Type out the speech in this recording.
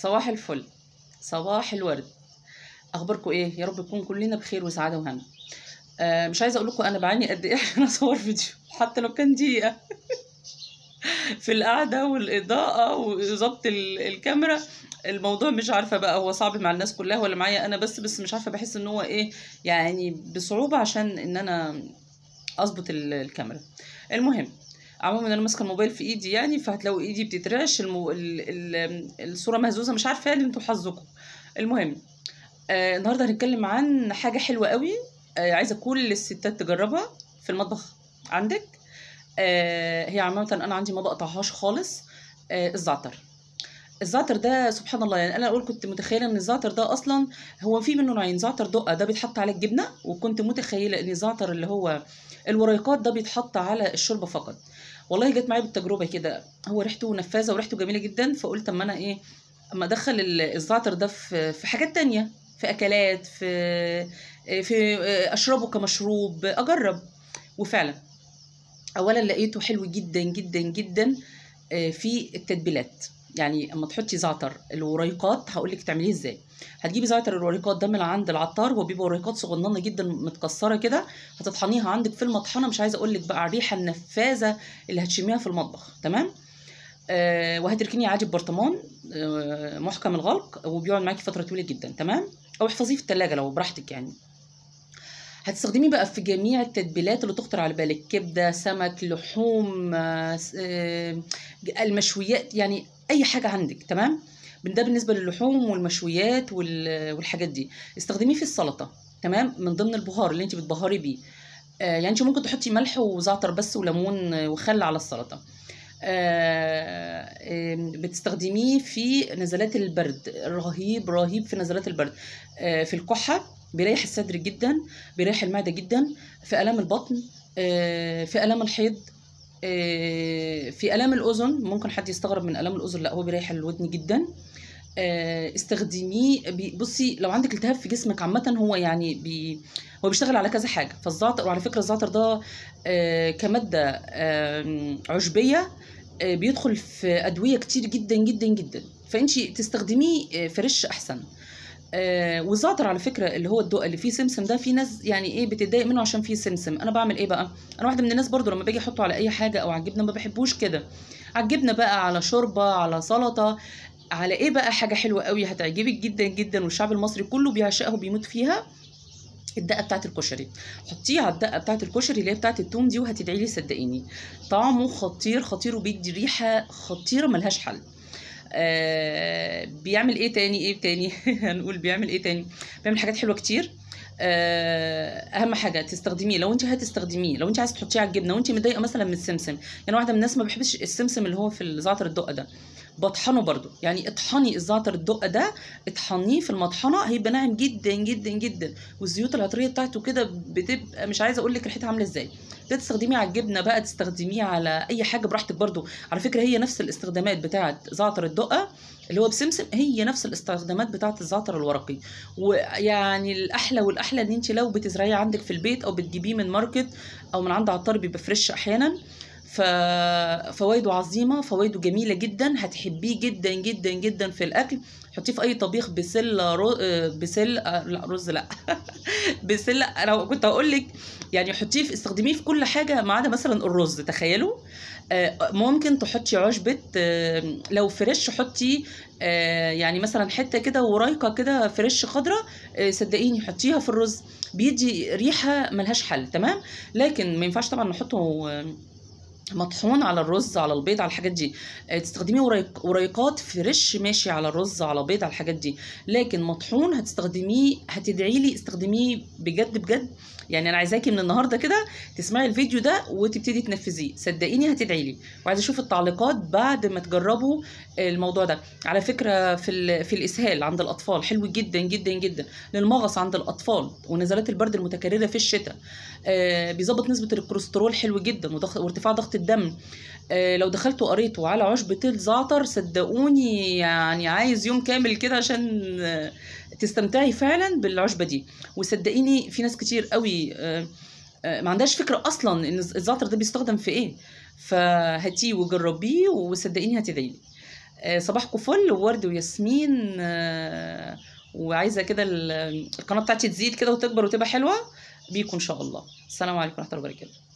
صباح الفل صباح الورد اخباركم ايه يا رب نكون كلنا بخير وسعاده وهنا آه مش عايزه اقول لكم انا بعاني قد ايه عشان اصور فيديو حتى لو كان دقيقه في القعده والاضاءه وظبط ال- الكاميرا الموضوع مش عارفه بقى هو صعب مع الناس كلها ولا معايا انا بس بس مش عارفه بحس ان هو ايه يعني بصعوبه عشان ان انا اظبط ال- الكاميرا المهم عموما انا ماسكه الموبايل في ايدي يعني فهتلاقوا ايدي بتترعش المو... ال... ال... الصوره مهزوزه مش عارفه يعني انتوا حظكم المهم آه النهارده هنتكلم عن حاجه حلوه قوي آه عايزه كل الستات تجربها في المطبخ عندك آه هي عامه انا عندي ما بقطعهاش خالص آه الزعتر الزعتر ده سبحان الله يعني انا اقول كنت متخيله ان الزعتر ده اصلا هو في منه نوعين زعتر دقه ده بيتحط على الجبنه وكنت متخيله ان الزعتر اللي هو الوريقات ده بيتحط على الشوربه فقط والله جت معايا بالتجربه كده هو ريحته نفاذه وريحته جميله جدا فقلت اما انا ايه اما ادخل ال- الزعتر ده في في حاجات تانية في اكلات في في اشربه كمشروب اجرب وفعلا اولا لقيته حلو جدا جدا جدا آه، في التتبيلات يعني اما تحطي زعتر الوريقات هقول لك تعمليه ازاي هتجيبي زعتر الوريقات ده من عند العطار هو بيبقى وريقات صغننه جدا متكسره كده هتطحنيها عندك في المطحنه مش عايزه اقول لك بقى على الريحه النفاذه اللي هتشميها في المطبخ تمام آه وهتركنيه عادي ببرطمان آه محكم الغلق وبيقعد معاكي فتره طويله جدا تمام او احفظيه في الثلاجه لو براحتك يعني هتستخدميه بقى في جميع التتبيلات اللي تخطر على بالك كبده سمك لحوم آه، س- آه، المشويات يعني اي حاجه عندك تمام ده بالنسبه للحوم والمشويات وال- والحاجات دي استخدميه في السلطه تمام من ضمن البهار اللي انت بتبهري بيه آه، يعني انت ممكن تحطي ملح وزعتر بس وليمون آه، وخل على السلطه آه، آم، بتستخدميه في نزلات البرد رهيب رهيب في نزلات البرد آه، في الكحه بيريح الصدر جدا بيريح المعده جدا في الام البطن آه، في الام الحيض آه، في الام الاذن ممكن حد يستغرب من الام الاذن لا هو بيريح الودن جدا آه، استخدميه بي- بصي لو عندك التهاب في جسمك عامه هو يعني بي هو بيشتغل على كذا حاجه فالزعتر وعلى فكره الزعتر ده آه، كماده آم، عشبيه آه، بيدخل في ادويه كتير جدا جدا جدا فانت تستخدميه آه، فريش احسن آه والزعتر على فكره اللي هو الدقه اللي فيه سمسم ده في ناس يعني ايه بتتضايق منه عشان فيه سمسم انا بعمل ايه بقى انا واحده من الناس برضو لما باجي احطه على اي حاجه او على الجبنه ما بحبوش كده على الجبنه بقى على شوربه على سلطه على ايه بقى حاجه حلوه قوي هتعجبك جدا جدا والشعب المصري كله بيعشقها وبيموت فيها الدقه بتاعت الكشري حطيه على الدقه بتاعت الكشري اللي هي بتاعت التوم دي وهتدعي لي صدقيني طعمه خطير خطير وبيدي ريحه خطيره ملهاش حل آه بيعمل ايه تاني ايه تاني هنقول بيعمل ايه تاني بيعمل حاجات حلوه كتير آه، اهم حاجه تستخدميه لو انت هتستخدميه لو انت عايزه تحطيه على الجبنه وانت متضايقه مثلا من السمسم يعني واحده من الناس ما بحبش السمسم اللي هو في الزعتر الدقه ده بطحنه برضو يعني اطحني الزعتر الدقه ده اطحنيه في المطحنه هيبقى ناعم جدا جدا جدا والزيوت العطريه بتاعته كده بتبقى مش عايزه اقول لك ريحتها عامله ازاي ده تستخدميه على الجبنه بقى تستخدميه على اي حاجه براحتك برضو على فكره هي نفس الاستخدامات بتاعه زعتر الدقه اللي هو بسمسم هي نفس الاستخدامات بتاعه الزعتر الورقي ويعني الاحلى والاحلى ان انت لو بتزرعيه عندك في البيت او بتجيبيه من ماركت او من عند عطار بيبقى فريش احيانا ففوائده عظيمه فوائده جميله جدا هتحبيه جدا جدا جدا في الاكل حطيه في اي طبيخ بسله رو... آه، بسل آه، لا رز لا بسله انا كنت هقول لك يعني حطيه في استخدميه في كل حاجه ما عدا مثلا الرز تخيلوا آه، ممكن تحطي عشبة آه، لو فريش حطي آه، يعني مثلا حته كده ورايقه كده فريش خضراء آه، صدقيني حطيها في الرز بيدي ريحه ملهاش حل تمام لكن ما ينفعش طبعا نحطه آه، مطحون على الرز على البيض على الحاجات دي آه، تستخدمي وريق وريقات فريش ماشي على الرز على بيض على الحاجات دي لكن مطحون هتستخدميه هتدعي لي استخدميه بجد بجد يعني انا عايزاكي من النهارده كده تسمعي الفيديو ده وتبتدي تنفذيه صدقيني هتدعي لي وعايزه اشوف التعليقات بعد ما تجربوا الموضوع ده على فكره في ال- في الاسهال عند الاطفال حلو جدا جدا جدا للمغص عند الاطفال ونزلات البرد المتكرره في الشتاء آه، بيظبط نسبه الكوليسترول حلو جدا وضغط وارتفاع ضغط الدم آه، لو دخلتوا قريتوا على عشبة الزعتر صدقوني يعني عايز يوم كامل كده عشان آه، تستمتعي فعلا بالعشبة دي وصدقيني في ناس كتير قوي آه، آه، ما عندهاش فكرة أصلا إن الزعتر ده بيستخدم في إيه فهاتيه وجربيه وصدقيني هتدعي لي آه، صباحكم فل وورد وياسمين آه، وعايزه كده ال- القناه بتاعتي تزيد كده وتكبر وتبقى حلوه بيكم ان شاء الله السلام عليكم ورحمه الله وبركاته